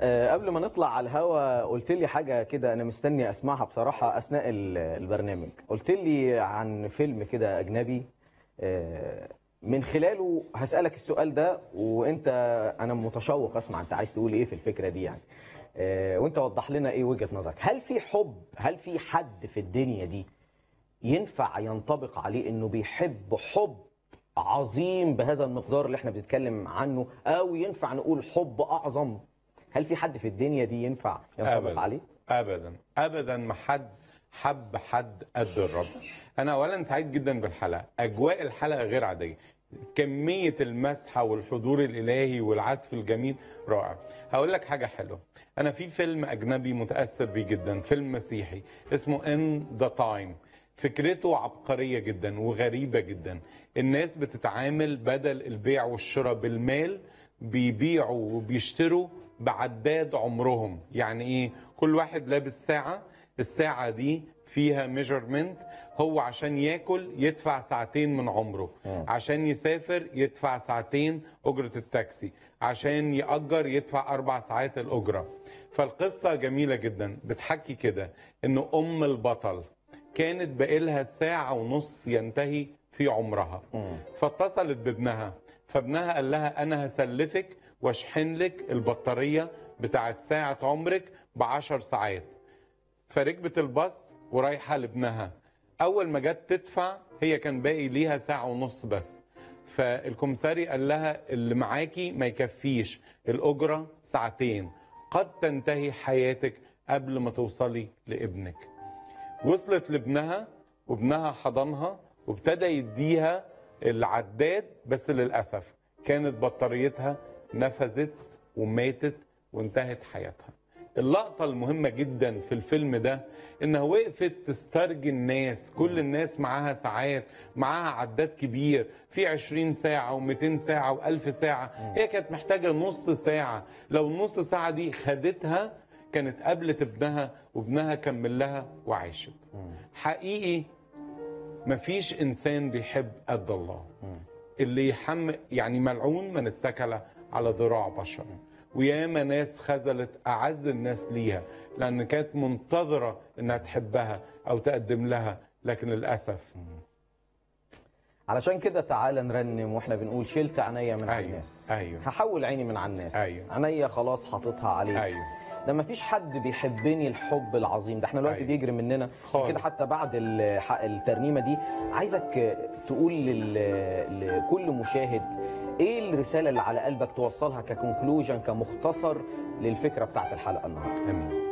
آه، قبل ما نطلع على الهوا قلت لي حاجة كده أنا مستني أسمعها بصراحة أثناء ال- البرنامج قلت لي عن فيلم كده أجنبي آه، من خلاله هسألك السؤال ده وأنت أنا متشوق أسمع أنت عايز تقول إيه في الفكرة دي يعني آه، وأنت وضح لنا إيه وجهة نظرك هل في حب هل في حد في الدنيا دي ينفع ينطبق عليه انه بيحب حب عظيم بهذا المقدار اللي احنا بنتكلم عنه او ينفع نقول حب اعظم هل في حد في الدنيا دي ينفع ينطبق ابدا عليه ابدا ابدا ما حد حب حد قد الرب انا اولا سعيد جدا بالحلقه اجواء الحلقه غير عاديه كميه المسحه والحضور الالهي والعزف الجميل رائع هقول لك حاجه حلوه انا في فيلم اجنبي متاثر بيه جدا فيلم مسيحي اسمه ان ذا تايم فكرته عبقرية جدا وغريبة جدا الناس بتتعامل بدل البيع والشراء بالمال بيبيعوا وبيشتروا بعداد عمرهم يعني ايه كل واحد لابس ساعة الساعة دي فيها ميجرمنت هو عشان ياكل يدفع ساعتين من عمره عشان يسافر يدفع ساعتين أجرة التاكسي عشان يأجر يدفع أربع ساعات الأجرة فالقصة جميلة جدا بتحكي كده إنه أم البطل كانت بقالها ساعة ونص ينتهي في عمرها فاتصلت بابنها فابنها قال لها أنا هسلفك واشحن لك البطارية بتاعت ساعة عمرك بعشر ساعات فركبت الباص ورايحة لابنها أول ما جت تدفع هي كان باقي ليها ساعة ونص بس فالكمساري قال لها اللي معاكي ما يكفيش الأجرة ساعتين قد تنتهي حياتك قبل ما توصلي لابنك وصلت لابنها وابنها حضنها وابتدى يديها العداد بس للأسف كانت بطاريتها نفذت وماتت وانتهت حياتها اللقطة المهمة جدا في الفيلم ده انها وقفت تسترجي الناس كل الناس معاها ساعات معاها عداد كبير في 20 ساعة و200 ساعة و1000 ساعة هي كانت محتاجة نص ساعة لو النص ساعة دي خدتها كانت قابلت ابنها وابنها كمل لها وعاشت حقيقي مفيش انسان بيحب قد الله اللي يحم يعني ملعون من اتكل على ذراع بشر وياما ناس خذلت اعز الناس ليها لان كانت منتظره انها تحبها او تقدم لها لكن للاسف علشان كده تعالى نرنم واحنا بنقول شلت عينيا من على أيوة، الناس أيوة. هحول عيني من على الناس أيوة. عينيا خلاص حاططها عليك ايوه ده ما فيش حد بيحبني الحب العظيم ده احنا الوقت أيوة. بيجري مننا عشان خالص. كده حتى بعد ال- ح- الترنيمه دي عايزك تقول لل- لكل مشاهد ايه الرساله اللي على قلبك توصلها ككونكلوجن كمختصر للفكره بتاعت الحلقه النهارده امين